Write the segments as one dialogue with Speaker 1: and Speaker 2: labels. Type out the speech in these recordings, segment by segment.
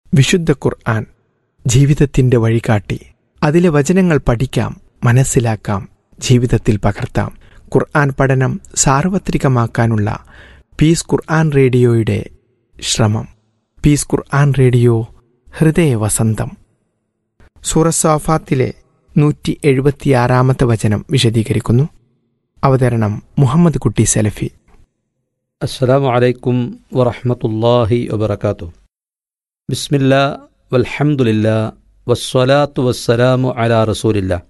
Speaker 1: വിശുദ്ധ ഖുർആൻ ജീവിതത്തിന്റെ വഴികാട്ടി അതിലെ വചനങ്ങൾ പഠിക്കാം മനസ്സിലാക്കാം ജീവിതത്തിൽ പകർത്താം ഖുർആൻ പഠനം സാർവത്രികമാക്കാനുള്ള പീസ് ഖുർആൻ റേഡിയോയുടെ ശ്രമം പീസ് ഖുർആൻ റേഡിയോ ഹൃദയ വസന്തം സൂറസാഫാത്തിലെ നൂറ്റി എഴുപത്തിയാറാമത്തെ വചനം വിശദീകരിക്കുന്നു അവതരണം മുഹമ്മദ് കുട്ടി സലഫി
Speaker 2: السلام عليكم ورحمة الله وبركاته بسم الله والحمد لله والصلاة والسلام على رسول الله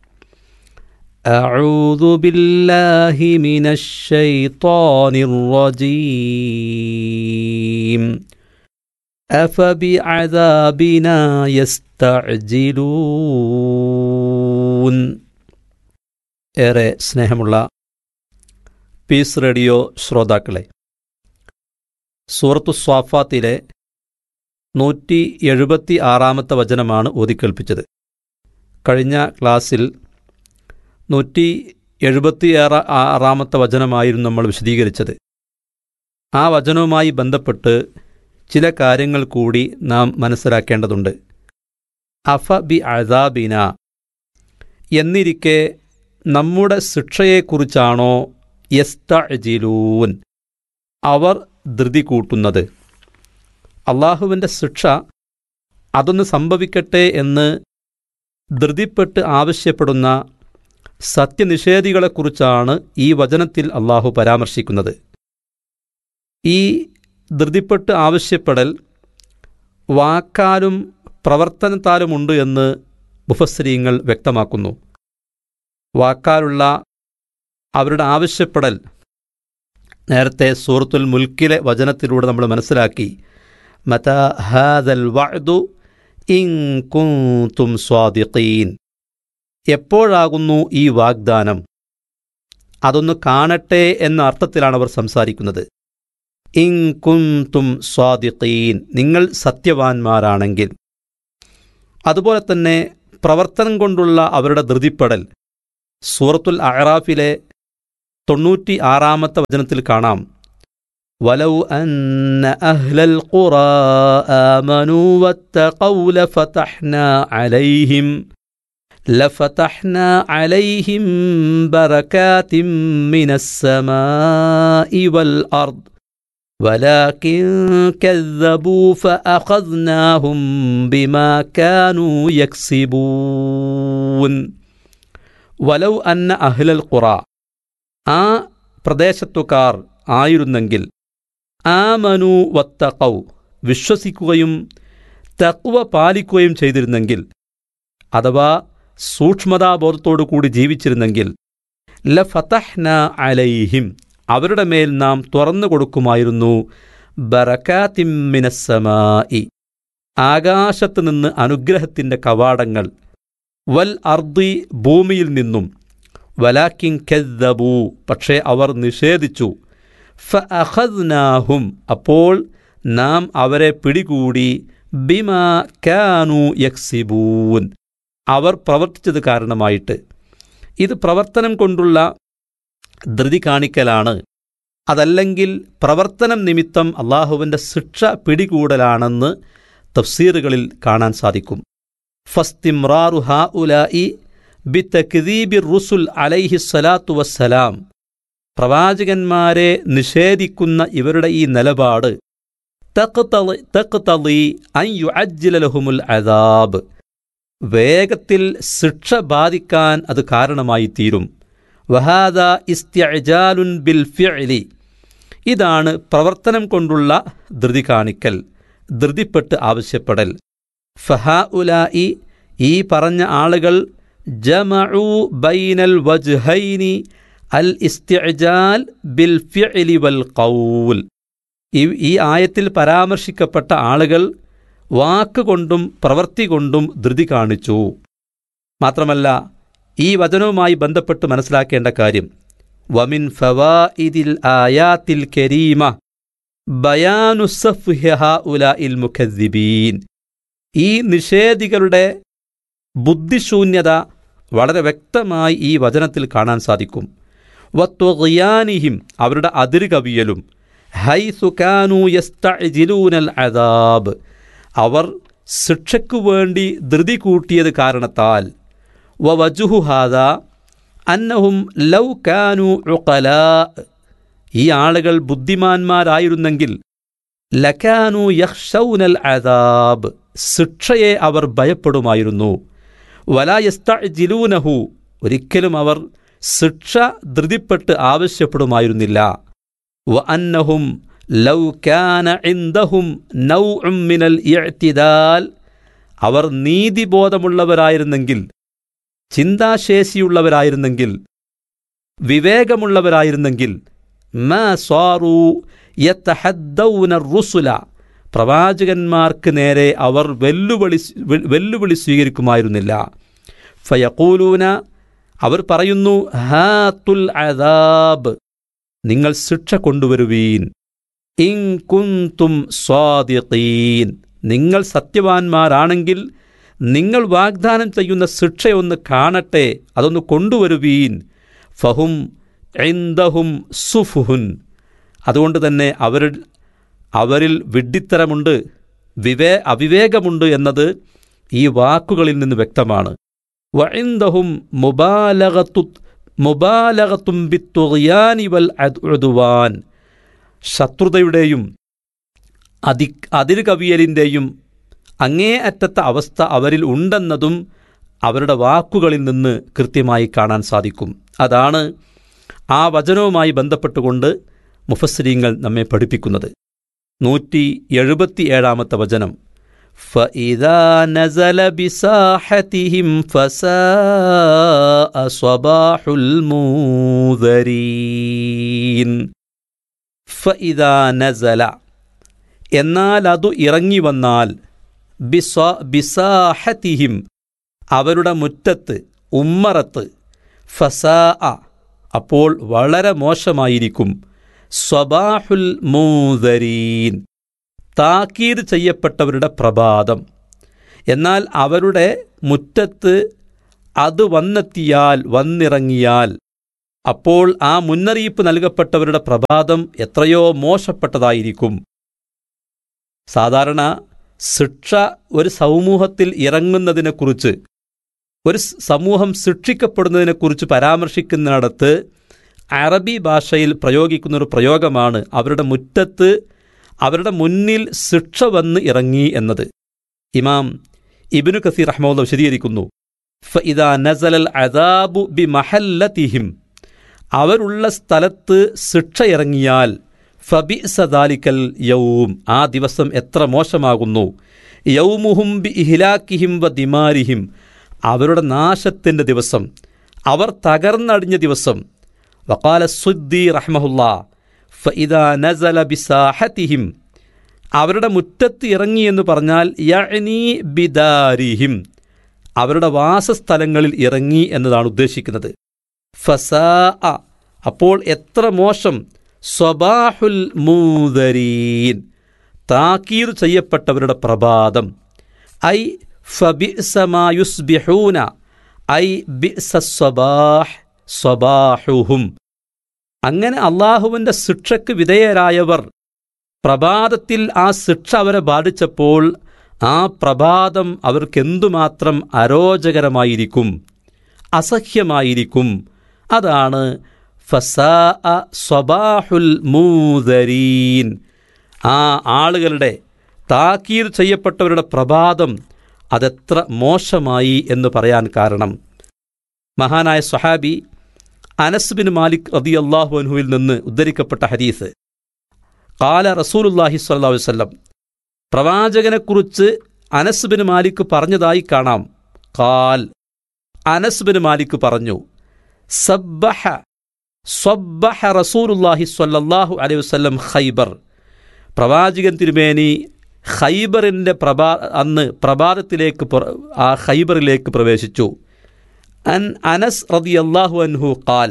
Speaker 2: أعوذ بالله من الشيطان الرجيم أفبعذابنا يستعجلون ഏറെ സ്നേഹമുള്ള പീസ് റേഡിയോ ശ്രോതാക്കളെ സൂറത്തു സ്വാഫാത്തിലെ നൂറ്റി എഴുപത്തി ആറാമത്തെ വചനമാണ് ഓതിക്കേൽപ്പിച്ചത് കഴിഞ്ഞ ക്ലാസ്സിൽ നൂറ്റി എഴുപത്തി ആറ് ആറാമത്തെ വചനമായിരുന്നു നമ്മൾ വിശദീകരിച്ചത് ആ വചനവുമായി ബന്ധപ്പെട്ട് ചില കാര്യങ്ങൾ കൂടി നാം മനസ്സിലാക്കേണ്ടതുണ്ട് അഫ ബി അസാബിന എന്നിരിക്കെ നമ്മുടെ ശിക്ഷയെക്കുറിച്ചാണോ യസ്തഅജിലൂൻ അവർ ധൃതി കൂട്ടുന്നത് അള്ളാഹുവിൻ്റെ ശിക്ഷ അതൊന്ന് സംഭവിക്കട്ടെ എന്ന് ധൃതിപ്പെട്ട് ആവശ്യപ്പെടുന്ന സത്യനിഷേധികളെക്കുറിച്ചാണ് ഈ വചനത്തിൽ അള്ളാഹു പരാമർശിക്കുന്നത് ഈ ധൃതിപ്പെട്ട് ആവശ്യപ്പെടൽ വാക്കാലും പ്രവർത്തനത്താലുമുണ്ട് എന്ന് മുഫസ്രീങ്ങൾ വ്യക്തമാക്കുന്നു വാക്കാലുള്ള അവരുടെ ആവശ്യപ്പെടൽ നേരത്തെ സൂറത്തുൽ മുൽക്കിലെ വചനത്തിലൂടെ നമ്മൾ മനസ്സിലാക്കി മത ഹാദൽ വഅദു ഇൻ കുന്തും സ്വാദിഖീൻ എപ്പോഴാകുന്നു ഈ വാഗ്ദാനം അതൊന്ന് കാണട്ടെ എന്ന അർത്ഥത്തിലാണ് അവർ സംസാരിക്കുന്നത് ഇൻ കുന്തും സ്വാദിഖീൻ നിങ്ങൾ സത്യവാൻമാരാണെങ്കിൽ അതുപോലെ തന്നെ പ്രവർത്തനം കൊണ്ടുള്ള അവരുടെ ധൃതിപ്പെടൽ സൂറത്തുൽ അഹ്റാഫിലെ തൊണ്ണൂറ്റി ആറാമത്തെ വചനത്തിൽ കാണാം വലൗ അന്ന അഹ്ലൽ ഖുറാ ആമനൂ വത്തഖൗ ലഫതഹ്നാ അലൈഹിം لفتحنا عليهم بركات من السماء والأرض ولكن كذبوا فأخذناهم بما كانوا يكسبون വലൗ അന്ന അഹ്ലൽ ഖുറ ആ പ്രദേശത്തുകാർ ആയിരുന്നെങ്കിൽ ആമനു വത്തഖൗ വിശ്വസിക്കുകയും തക്വ പാലിക്കുകയും ചെയ്തിരുന്നെങ്കിൽ അഥവാ സൂക്ഷ്മതാബോധത്തോടു കൂടി ജീവിച്ചിരുന്നെങ്കിൽ ല ഫതഹ്ന അലൈഹിം അവരുടെ മേൽ നാം തുറന്നു കൊടുക്കുമായിരുന്നു ബറക്കാത്തിമ്മിനസമായി ആകാശത്ത് നിന്ന് അനുഗ്രഹത്തിൻ്റെ കവാടങ്ങൾ വൽ അർദി ഭൂമിയിൽ നിന്നും വലാക്കിൻ കെദ്ദബൂ പക്ഷേ അവർ നിഷേധിച്ചു ഫ അഹദ്നാഹും അപ്പോൾ നാം അവരെ പിടികൂടി ബിമാ കാനു യക്സിബൂൻ അവർ പ്രവർത്തിച്ചത് കാരണമായിട്ട് ഇത് പ്രവർത്തനം കൊണ്ടുള്ള ധൃതി കാണിക്കലാണ് അതല്ലെങ്കിൽ പ്രവർത്തനം നിമിത്തം അള്ളാഹുവിൻ്റെ ശിക്ഷ പിടികൂടലാണെന്ന് തഫ്സീറുകളിൽ കാണാൻ സാധിക്കും ഫസ്തിമ്രാറു ഹാ ഉലായി ബിത്തക്ദീബിർ റുസുൽ അലൈഹി സ്വലാത്തു വസ്സലാം പ്രവാചകന്മാരെ നിഷേധിക്കുന്ന ഇവരുടെ ഈ നിലപാട് തഖ്തളി അൻ യുഅജ്ജിലലഹുമുൽ അദാബ് വേഗത്തിൽ ശിക്ഷ ബാധിക്കാൻ അത് കാരണമായി തീരും വഹാദ ഇസ്ത്യജാലുൻ ബിൽ ഫിഅലി ഇതാണ് പ്രവർത്തനം കൊണ്ടുള്ള ധൃതി കാണിക്കൽ ധൃതിപ്പെട്ട് ആവശ്യപ്പെടൽ ഫഹാ ഉലായി ഈ പറഞ്ഞ ആളുകൾ ജമഉ ബൈനൽ വജ്ഹൈനി അൽ ഇസ്തിഅജാൽ ബിൽ ഫിഅലി വൽ ഖൗൽ ഈ ഈ ആയത്തിൽ പരാമർശിക്കപ്പെട്ട ആളുകൾ വാക്കുകൊണ്ടും പ്രവൃത്തി കൊണ്ടും ധൃതി കാണിച്ചു മാത്രമല്ല ഈ വചനവുമായി ബന്ധപ്പെട്ട് മനസ്സിലാക്കേണ്ട കാര്യം വമിൻ ഫവാഇദിൽ ആയാത്തിൽ കരീമ ബയാനു ഉല മുഖദ്ദിബീൻ ഈ നിഷേധികളുടെ ബുദ്ധിശൂന്യത വളരെ വ്യക്തമായി ഈ വചനത്തിൽ കാണാൻ സാധിക്കും വത്വയാനിഹിം അവരുടെ അതിരുകവിയലും ഹൈ സുഖാനു യസ്തഅജിലൂനൽ അദാബ് അവർ ശിക്ഷയ്ക്കു വേണ്ടി ധൃതി കൂട്ടിയത് കാരണത്താൽ വ വജുഹുഹാദ അന്നഹും ലൗ കാനു ഉഖലാ ഈ ആളുകൾ ബുദ്ധിമാന്മാരായിരുന്നെങ്കിൽ ലക്കാനു യഹ്ഷൗനൽ അദാബ് ശിക്ഷയെ അവർ ഭയപ്പെടുമായിരുന്നു വലായസ്തജിലൂനഹു ഒരിക്കലും അവർ ശിക്ഷ ധൃതിപ്പെട്ട് ആവശ്യപ്പെടുമായിരുന്നില്ല വ അന്നഹും ലൗ കാന ഇൻദഹും നൗഉം മിനൽ ഇഅ്തിദാൽ അവർ നീതിബോധമുള്ളവരായിരുന്നെങ്കിൽ ചിന്താശേഷിയുള്ളവരായിരുന്നെങ്കിൽ വിവേകമുള്ളവരായിരുന്നെങ്കിൽ മാ സ്വാറു യത്തഹദ്ദൗന റുസുല പ്രവാചകന്മാർക്ക് നേരെ അവർ വെല്ലുവിളി വെല്ലുവിളി സ്വീകരിക്കുമായിരുന്നില്ല ഫയക്കൂലൂന അവർ പറയുന്നു ഹാത്തുൽ അദാബ് നിങ്ങൾ ശിക്ഷ കൊണ്ടുവരുവീൻ ഇൻ കുന്തും സ്വാദിഖീൻ നിങ്ങൾ സത്യവാൻമാരാണെങ്കിൽ നിങ്ങൾ വാഗ്ദാനം ചെയ്യുന്ന ശിക്ഷയൊന്ന് കാണട്ടെ അതൊന്ന് കൊണ്ടുവരുവീൻ ഫഹും ഐന്ദഹും സുഫുഹുൻ അതുകൊണ്ട് തന്നെ അവർ അവരിൽ വിഡ്ഢിത്തരമുണ്ട് വിവേ അവിവേകമുണ്ട് എന്നത് ഈ വാക്കുകളിൽ നിന്ന് വ്യക്തമാണ് വഇന്ദഹും മുബാലഗത്തു മുബാലഗത്തും ബിത്തുറിയാനി വൽ അദ്ഉദ്വാൻ ശത്രുതയുടെയും അതി അതിരുകവിയലിൻ്റെയും അങ്ങേ അറ്റത്തെ അവസ്ഥ അവരിൽ ഉണ്ടെന്നതും അവരുടെ വാക്കുകളിൽ നിന്ന് കൃത്യമായി കാണാൻ സാധിക്കും അതാണ് ആ വചനവുമായി ബന്ധപ്പെട്ടുകൊണ്ട് മുഫസ്സരീങ്ങൾ നമ്മെ പഠിപ്പിക്കുന്നത് നൂറ്റി എഴുപത്തി ഏഴാമത്തെ വചനം فإذا نزل بساحتهم فساء صباح المنذرين فإذا نزل എന്നാൽ അതു ഇറങ്ങി വന്നാൽ ബിസ ബിസാഹത്തിഹിം അവരുടെ മുറ്റത്ത് ഉമ്മറത്ത് ഫസാ അപ്പോൾ വളരെ മോശമായിരിക്കും സ്വബാഹുൽ മൂതരീൻ താക്കീത് ചെയ്യപ്പെട്ടവരുടെ പ്രഭാതം എന്നാൽ അവരുടെ മുറ്റത്ത് അത് വന്നെത്തിയാൽ വന്നിറങ്ങിയാൽ അപ്പോൾ ആ മുന്നറിയിപ്പ് നൽകപ്പെട്ടവരുടെ പ്രഭാതം എത്രയോ മോശപ്പെട്ടതായിരിക്കും സാധാരണ ശിക്ഷ ഒരു സമൂഹത്തിൽ ഇറങ്ങുന്നതിനെക്കുറിച്ച് ഒരു സമൂഹം ശിക്ഷിക്കപ്പെടുന്നതിനെക്കുറിച്ച് പരാമർശിക്കുന്നിടത്ത് അറബി ഭാഷയിൽ പ്രയോഗിക്കുന്ന ഒരു പ്രയോഗമാണ് അവരുടെ മുറ്റത്ത് അവരുടെ മുന്നിൽ ശിക്ഷ വന്ന് ഇറങ്ങി എന്നത് ഇമാം ഇബിനു കസീർ റഹ്മുള്ള വിശദീകരിക്കുന്നു ഫഇദാ നസലൽ അദാബു ബി മഹല്ലതിഹിം അവരുള്ള സ്ഥലത്ത് ശിക്ഷ ഇറങ്ങിയാൽ ഫബി സദാലിക്കൽ യൗം ആ ദിവസം എത്ര മോശമാകുന്നു യൗമുഹും ബി ഇഹിലാക്കിഹിം വ ദിമാരിഹിം അവരുടെ നാശത്തിൻ്റെ ദിവസം അവർ തകർന്നടിഞ്ഞ ദിവസം വക്കാല സുദ്ദി റഹ്മഹുല്ല ഫഇദാ നസല ബിസാഹത്തിഹിം അവരുടെ മുറ്റത്ത് ഇറങ്ങി എന്ന് പറഞ്ഞാൽ യഅ്നി ബിദാരിഹിം അവരുടെ വാസസ്ഥലങ്ങളിൽ ഇറങ്ങി എന്നതാണ് ഉദ്ദേശിക്കുന്നത് ഫസാ അപ്പോൾ എത്ര മോശം സ്വബാഹുൽ മൂതരീൻ താക്കീർ ചെയ്യപ്പെട്ടവരുടെ പ്രഭാതം ഐ ഫബിസമായുസ്ബിഹൂന ഐ ബിസസ്വബാഹ് സ്വബാഹുഹും അങ്ങനെ അള്ളാഹുവിൻ്റെ ശിക്ഷയ്ക്ക് വിധേയരായവർ പ്രഭാതത്തിൽ ആ ശിക്ഷ അവരെ ബാധിച്ചപ്പോൾ ആ പ്രഭാതം അവർക്കെന്തുമാത്രം അരോചകരമായിരിക്കും അസഹ്യമായിരിക്കും അതാണ് ഫസാ സ്വബാഹുൽ മൂതരീൻ ആ ആളുകളുടെ താക്കീർ ചെയ്യപ്പെട്ടവരുടെ പ്രഭാതം അതെത്ര മോശമായി എന്ന് പറയാൻ കാരണം മഹാനായ സ്വഹാബി അനസ് ബിൻ മാലിക് റതി അള്ളാഹു അൻഹുവിൽ നിന്ന് ഉദ്ധരിക്കപ്പെട്ട ഹദീസ് കാല റസൂലുല്ലാഹി സ്വല്ലാ വല്ലം പ്രവാചകനെക്കുറിച്ച് അനസ് ബിൻ മാലിക് പറഞ്ഞതായി കാണാം കാൽ അനസ് ബിൻ മാലിക് പറഞ്ഞു സബ്ബഹ സ്വബ്ബഹ റസൂലുല്ലാഹി സ്വല്ലല്ലാഹു അലൈഹി വസല്ലം ഖൈബർ പ്രവാചകൻ തിരുമേനി ഖൈബറിൻ്റെ പ്രഭാ അന്ന് പ്രഭാതത്തിലേക്ക് ആ ഖൈബറിലേക്ക് പ്രവേശിച്ചു അൻ അനസ് റളിയല്ലാഹു അൻഹു ഖാൽ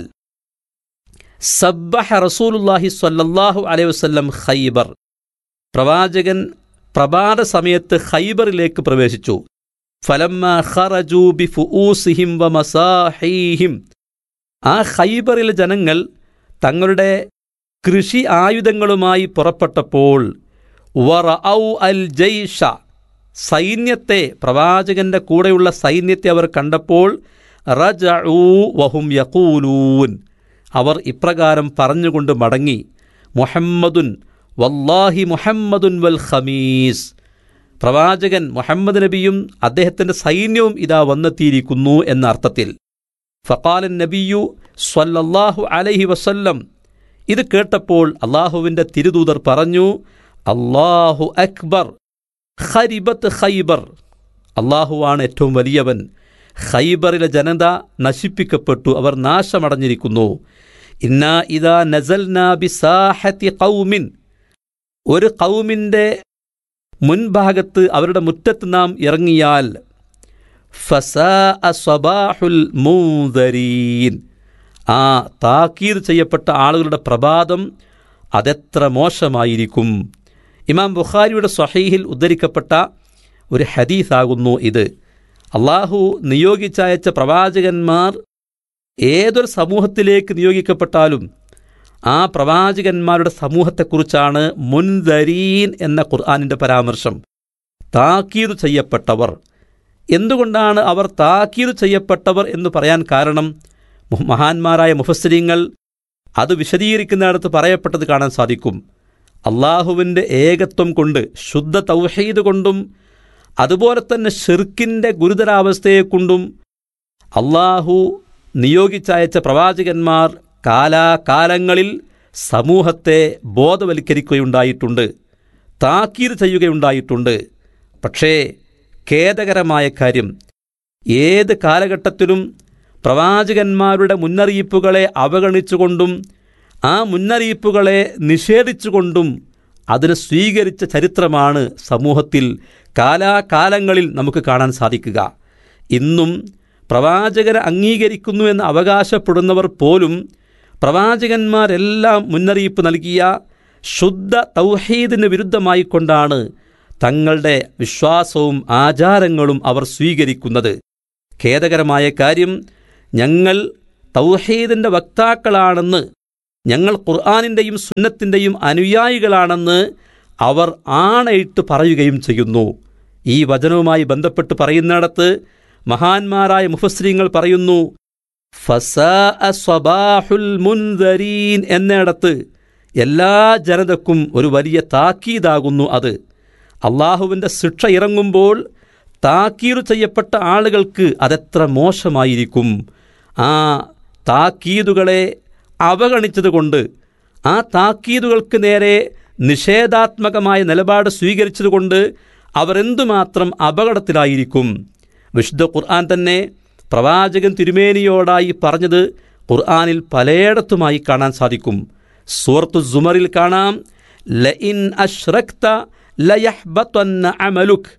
Speaker 2: സബ്ബഹ റസൂലുല്ലാഹി സ്വല്ലല്ലാഹു അലൈഹി വസല്ലം ഖൈബർ പ്രവാചകൻ പ്രഭാത സമയത്ത് ഖൈബറിലേക്ക് പ്രവേശിച്ചു ഫലമ്മ ഖറജു ബിഫുഊസിഹിം വ മസാഹീഹിം ആ ഖൈബറിലെ ജനങ്ങൾ തങ്ങളുടെ കൃഷി ആയുധങ്ങളുമായി പുറപ്പെട്ടപ്പോൾ വറ ഔ അൽ ജയ്ഷ സൈന്യത്തെ പ്രവാചകന്റെ കൂടെയുള്ള സൈന്യത്തെ അവർ കണ്ടപ്പോൾ റജഊ വഹും യഖൂലൂൻ അവർ ഇപ്രകാരം പറഞ്ഞുകൊണ്ട് മടങ്ങി മുഹമ്മദുൻ വല്ലാഹി മുഹമ്മദുൻ വൽ ഖമീസ് പ്രവാചകൻ മുഹമ്മദ് നബിയും അദ്ദേഹത്തിൻ്റെ സൈന്യവും ഇതാ വന്നെത്തിയിരിക്കുന്നു എന്ന അർത്ഥത്തിൽ ഫക്കാലൻ നബിയു സ്വല്ലല്ലാഹു അലൈഹി വസല്ലം ഇത് കേട്ടപ്പോൾ അള്ളാഹുവിൻ്റെ തിരുദൂതർ പറഞ്ഞു അള്ളാഹു അക്ബർ ഖരിബത്ത് ഖൈബർ അള്ളാഹുവാണ് ഏറ്റവും വലിയവൻ ഖൈബറിലെ ജനത നശിപ്പിക്കപ്പെട്ടു അവർ നാശമടഞ്ഞിരിക്കുന്നു ഇന്നാ ഇതാ നസൽനാ ബിസാഹത്തി ഖൗമിൻ ഒരു കൗമിൻ്റെ മുൻഭാഗത്ത് അവരുടെ മുറ്റത്ത് നാം ഇറങ്ങിയാൽ ഫസാ സ്വബാഹുൽ മൂദരീൻ ആ താക്കീർ ചെയ്യപ്പെട്ട ആളുകളുടെ പ്രഭാതം അതെത്ര മോശമായിരിക്കും ഇമാം ബുഖാരിയുടെ സ്വഹീഹിൽ ഉദ്ധരിക്കപ്പെട്ട ഒരു ഹദീസാകുന്നു ഇത് അള്ളാഹു നിയോഗിച്ചയച്ച പ്രവാചകന്മാർ ഏതൊരു സമൂഹത്തിലേക്ക് നിയോഗിക്കപ്പെട്ടാലും ആ പ്രവാചകന്മാരുടെ സമൂഹത്തെക്കുറിച്ചാണ് മുൻദരീൻ എന്ന ഖുർആാനിൻ്റെ പരാമർശം താക്കീത് ചെയ്യപ്പെട്ടവർ എന്തുകൊണ്ടാണ് അവർ താക്കീത് ചെയ്യപ്പെട്ടവർ എന്ന് പറയാൻ കാരണം മു- മഹാന്മാരായ മുഫസ്സരിങ്ങൾ അത് വിശദീകരിക്കുന്നിടത്ത് പറയപ്പെട്ടത് കാണാൻ സാധിക്കും അള്ളാഹുവിൻ്റെ ഏകത്വം കൊണ്ട് ശുദ്ധ തൗഹീദ് കൊണ്ടും അതുപോലെ തന്നെ ഷിർക്കിൻ്റെ ഗുരുതരാവസ്ഥയെക്കൊണ്ടും അള്ളാഹു നിയോഗിച്ചയച്ച പ്രവാചകന്മാർ കാലാകാലങ്ങളിൽ സമൂഹത്തെ ബോധവൽക്കരിക്കുകയുണ്ടായിട്ടുണ്ട് താക്കീർ ചെയ്യുകയുണ്ടായിട്ടുണ്ട് പക്ഷേ ഖേദകരമായ കാര്യം ഏത് കാലഘട്ടത്തിലും പ്രവാചകന്മാരുടെ മുന്നറിയിപ്പുകളെ അവഗണിച്ചുകൊണ്ടും ആ മുന്നറിയിപ്പുകളെ നിഷേധിച്ചുകൊണ്ടും അതിനെ സ്വീകരിച്ച ചരിത്രമാണ് സമൂഹത്തിൽ കാലാകാലങ്ങളിൽ നമുക്ക് കാണാൻ സാധിക്കുക ഇന്നും പ്രവാചകരെ അംഗീകരിക്കുന്നു എന്ന് അവകാശപ്പെടുന്നവർ പോലും പ്രവാചകന്മാരെല്ലാം മുന്നറിയിപ്പ് നൽകിയ ശുദ്ധ തൗഹീദിന് വിരുദ്ധമായിക്കൊണ്ടാണ് തങ്ങളുടെ വിശ്വാസവും ആചാരങ്ങളും അവർ സ്വീകരിക്കുന്നത് ഖേദകരമായ കാര്യം ഞങ്ങൾ തൗഹീദിൻ്റെ വക്താക്കളാണെന്ന് ഞങ്ങൾ ഖുർആാനിൻ്റെയും സുന്നത്തിൻ്റെയും അനുയായികളാണെന്ന് അവർ ആണയിട്ട് പറയുകയും ചെയ്യുന്നു ഈ വചനവുമായി ബന്ധപ്പെട്ട് പറയുന്നിടത്ത് മഹാന്മാരായ മുഫസ്രീങ്ങൾ പറയുന്നു ഫസാഅ സ്വബാഹുൽ മുൻദരീൻ എന്നിടത്ത് എല്ലാ ജനതക്കും ഒരു വലിയ താക്കീതാകുന്നു അത് അള്ളാഹുവിൻ്റെ ശിക്ഷ ഇറങ്ങുമ്പോൾ താക്കീർ ചെയ്യപ്പെട്ട ആളുകൾക്ക് അതെത്ര മോശമായിരിക്കും ആ താക്കീതുകളെ അവഗണിച്ചതുകൊണ്ട് ആ താക്കീതുകൾക്ക് നേരെ നിഷേധാത്മകമായ നിലപാട് സ്വീകരിച്ചതുകൊണ്ട് അവർ എന്തുമാത്രം അപകടത്തിലായിരിക്കും വിശുദ്ധ ഖുർആൻ തന്നെ പ്രവാചകൻ തിരുമേനിയോടായി പറഞ്ഞത് ഖുർആനിൽ പലയിടത്തുമായി കാണാൻ സാധിക്കും സൂറത്തു സുമറിൽ കാണാം ലഇൻ അഷ്റക്ത ലയഹ്ബത്തന്ന അമലുക്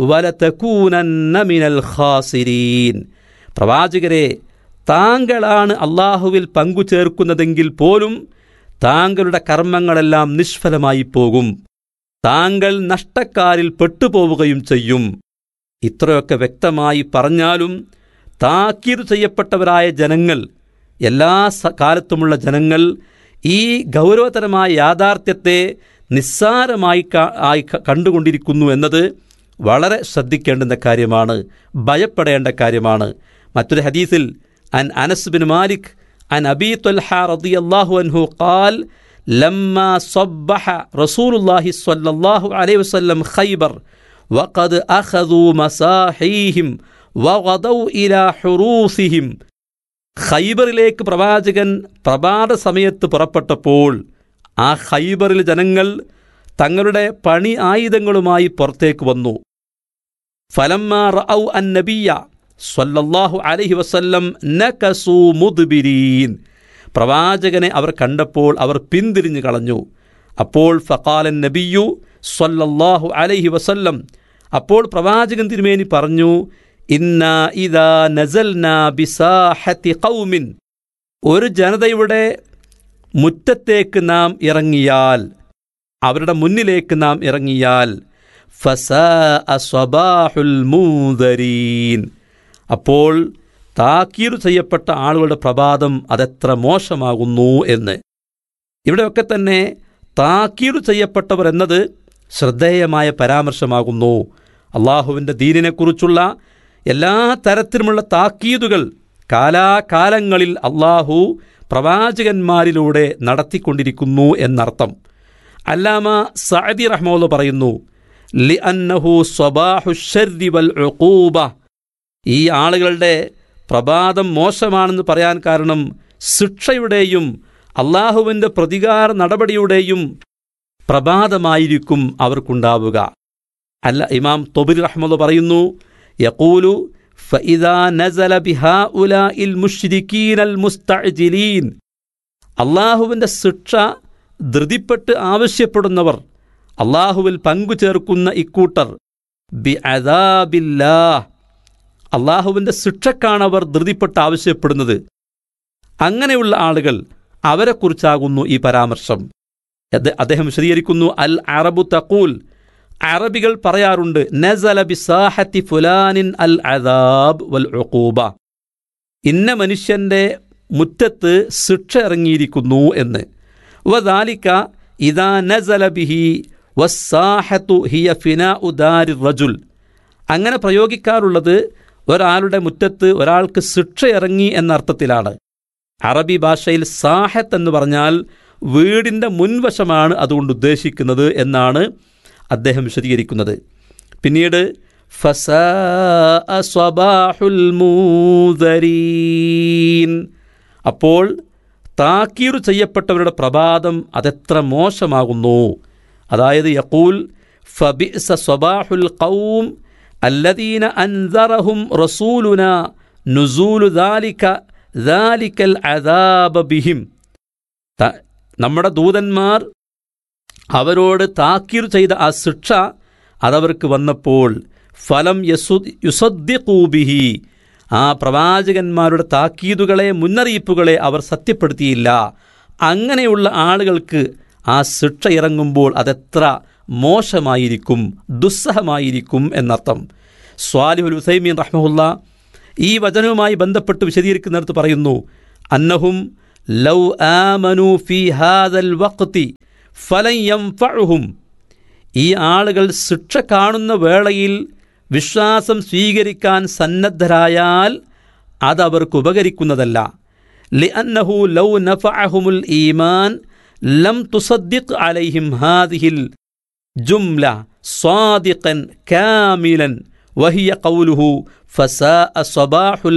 Speaker 2: വലതകൂനന്ന മിനൽ ഖാസിരീൻ പ്രവാചകരെ താങ്കളാണ് അള്ളാഹുവിൽ പങ്കു ചേർക്കുന്നതെങ്കിൽ പോലും താങ്കളുടെ കർമ്മങ്ങളെല്ലാം നിഷ്ഫലമായി പോകും താങ്കൾ നഷ്ടക്കാരിൽ പെട്ടുപോവുകയും ചെയ്യും ഇത്രയൊക്കെ വ്യക്തമായി പറഞ്ഞാലും താക്കീർ ചെയ്യപ്പെട്ടവരായ ജനങ്ങൾ എല്ലാ സ- കാലത്തുമുള്ള ജനങ്ങൾ ഈ ഗൗരവതരമായ യാഥാർത്ഥ്യത്തെ നിസ്സാരമായി ക- ആയി ക- കണ്ടുകൊണ്ടിരിക്കുന്നു എന്നത് വളരെ ശ്രദ്ധിക്കേണ്ടുന്ന കാര്യമാണ് ഭയപ്പെടേണ്ട കാര്യമാണ് മറ്റൊരു ഹദീസിൽ അൻ അനസ് ബിൻ മാലിക് അൻ അബി ത്വൽഹ റളിയല്ലാഹു അൻഹു ഖാൽ لما صبح رسول الله صلى الله عليه وسلم خيبر وقد أخذوا مساحيهم وغدوا إلى حروثهم ഖൈബറിലേക്ക് പ്രവാചകൻ പ്രഭാത സമയത്ത് പുറപ്പെട്ടപ്പോൾ ആ ഖൈബറിൽ ജനങ്ങൾ തങ്ങളുടെ പണി ആയുധങ്ങളുമായി പുറത്തേക്ക് വന്നു ഫലമ്മ റഔ അൻ നബിയ സ്വല്ലല്ലാഹു അലൈഹി വസല്ലം നകസു മുദ്ബിരീൻ പ്രവാചകനെ അവർ കണ്ടപ്പോൾ അവർ പിന്തിരിഞ്ഞു കളഞ്ഞു അപ്പോൾ ഫഖാലൻ നബിയു സ്വല്ലല്ലാഹു അലൈഹി വസല്ലം അപ്പോൾ പ്രവാചകൻ തിരുമേനി പറഞ്ഞു ഇന്ന ഇതാ നസൽന ബിസാഹത്തി ഖൗമിൻ ഒരു ജനതയുടെ മുറ്റത്തേക്ക് നാം ഇറങ്ങിയാൽ അവരുടെ മുന്നിലേക്ക് നാം ഇറങ്ങിയാൽ ഫസാ സ്വബാഹുൽ മൂദരീൻ അപ്പോൾ താക്കീർ ചെയ്യപ്പെട്ട ആളുകളുടെ പ്രഭാതം അതെത്ര മോശമാകുന്നു എന്ന് ഇവിടെയൊക്കെ തന്നെ താക്കീർ ചെയ്യപ്പെട്ടവർ എന്നത് ശ്രദ്ധേയമായ പരാമർശമാകുന്നു അള്ളാഹുവിൻ്റെ ദീനിനെക്കുറിച്ചുള്ള എല്ലാ തരത്തിലുമുള്ള താക്കീതുകൾ കാലാകാലങ്ങളിൽ അള്ളാഹു പ്രവാചകന്മാരിലൂടെ നടത്തിക്കൊണ്ടിരിക്കുന്നു എന്നർത്ഥം അല്ലാമ സഅദി റഹ്മുള്ള പറയുന്നു ലി അന്നഹു സ്വബാഹുഷരി വൽ ഉഖൂബ ഈ ആളുകളുടെ പ്രഭാതം മോശമാണെന്ന് പറയാൻ കാരണം ശിക്ഷയുടെയും അള്ളാഹുവിൻ്റെ പ്രതികാര നടപടിയുടെയും പ്രഭാതമായിരിക്കും അവർക്കുണ്ടാവുക അല്ല ഇമാം തൊബിർ റഹ്മുള്ള പറയുന്നു യഖൂലു ഫഇദാ നസല ബിഹാഉലാഇൽ മുശ്രിക്കീനൽ മുസ്തഅജിലീൻ അള്ളാഹുവിൻ്റെ ശിക്ഷ ധൃതിപ്പെട്ട് ആവശ്യപ്പെടുന്നവർ അള്ളാഹുവിൽ പങ്കുചേർക്കുന്ന ഇക്കൂട്ടർ ബി അദാബില്ലാ അള്ളാഹുവിൻ്റെ ശിക്ഷക്കാണ് അവർ ധൃതിപ്പെട്ട് ആവശ്യപ്പെടുന്നത് അങ്ങനെയുള്ള ആളുകൾ അവരെക്കുറിച്ചാകുന്നു ഈ പരാമർശം അത് അദ്ദേഹം വിശദീകരിക്കുന്നു അൽ അറബു തഖൂൽ അറബികൾ പറയാറുണ്ട് നസല ബിസാഹത്തി ഫുലാനിൻ അൽ അദാബ് വൽ ഉഖൂബ ഇന്ന മനുഷ്യന്റെ മുറ്റത്ത് ശിക്ഷ ഇറങ്ങിയിരിക്കുന്നു എന്ന് വദാലിക ഇദാ നസല ബിഹി വസ്സാഹത്തു ഹിയ ഫിന ഉദാരി റജുൽ അങ്ങനെ പ്രയോഗിക്കാറുള്ളത് ഒരാളുടെ മുറ്റത്ത് ഒരാൾക്ക് ശിക്ഷ ഇറങ്ങി എന്ന അർത്ഥത്തിലാണ് അറബി ഭാഷയിൽ സാഹത്ത് എന്ന് പറഞ്ഞാൽ വീടിൻ്റെ മുൻവശമാണ് അതുകൊണ്ട് ഉദ്ദേശിക്കുന്നത് എന്നാണ് അദ്ദേഹം വിശദീകരിക്കുന്നത് പിന്നീട് ഫസാഅ സ്വബാഹുൽ മൂദരീൻ അപ്പോൾ താക്കീർ ചെയ്യപ്പെട്ടവരുടെ പ്രഭാതം അതെത്ര മോശമാകുന്നു അതായത് യക്കൂൽ ഫബിസ സ്വബാഹുൽ ഖൗം അല്ലദീന അൻസറഹും റസൂലുന നുസൂലു ദാലിക ദാലിക്കൽ അദാബ ബിഹിം ത- നമ്മുടെ ദൂതന്മാർ അവരോട് താക്കീർ ചെയ്ത ആ ശിക്ഷ അതവർക്ക് വന്നപ്പോൾ ഫലം യസു യുസദ്ദിഖൂബിഹി ആ പ്രവാചകന്മാരുടെ താക്കീതുകളെ മുന്നറിയിപ്പുകളെ അവർ സത്യപ്പെടുത്തിയില്ല അങ്ങനെയുള്ള ആളുകൾക്ക് ആ ശിക്ഷ ഇറങ്ങുമ്പോൾ അതെത്ര മോശമായിരിക്കും ദുസ്സഹമായിരിക്കും എന്നർത്ഥം സ്വാലിഹുൽ ഹുസൈമീൻ റഹ്മുല്ല ഈ വചനവുമായി ബന്ധപ്പെട്ട് വിശദീകരിക്കുന്നിടത്ത് പറയുന്നു അന്നഹും ലൗ ആമനു ഫി ഹാദൽ വഖ്തി ഫലൻ യംഫഉഹും ഈ ആളുകൾ ശിക്ഷ കാണുന്ന വേളയിൽ വിശ്വാസം സ്വീകരിക്കാൻ സന്നദ്ധരായാൽ അതവർക്ക് ഉപകരിക്കുന്നതല്ല ലിഅന്നഹു ലൗ നഫഅഹുമുൽ ഈമാൻ ലം തുസദ്ദിഖ് അലൈഹിം ഹാദിഹിൽ ജുംല സ്വാദിഖൻ കാമിലൻ വഹിയ ഖൗലുഹു ഫസാഅ സ്വബാഹുൽ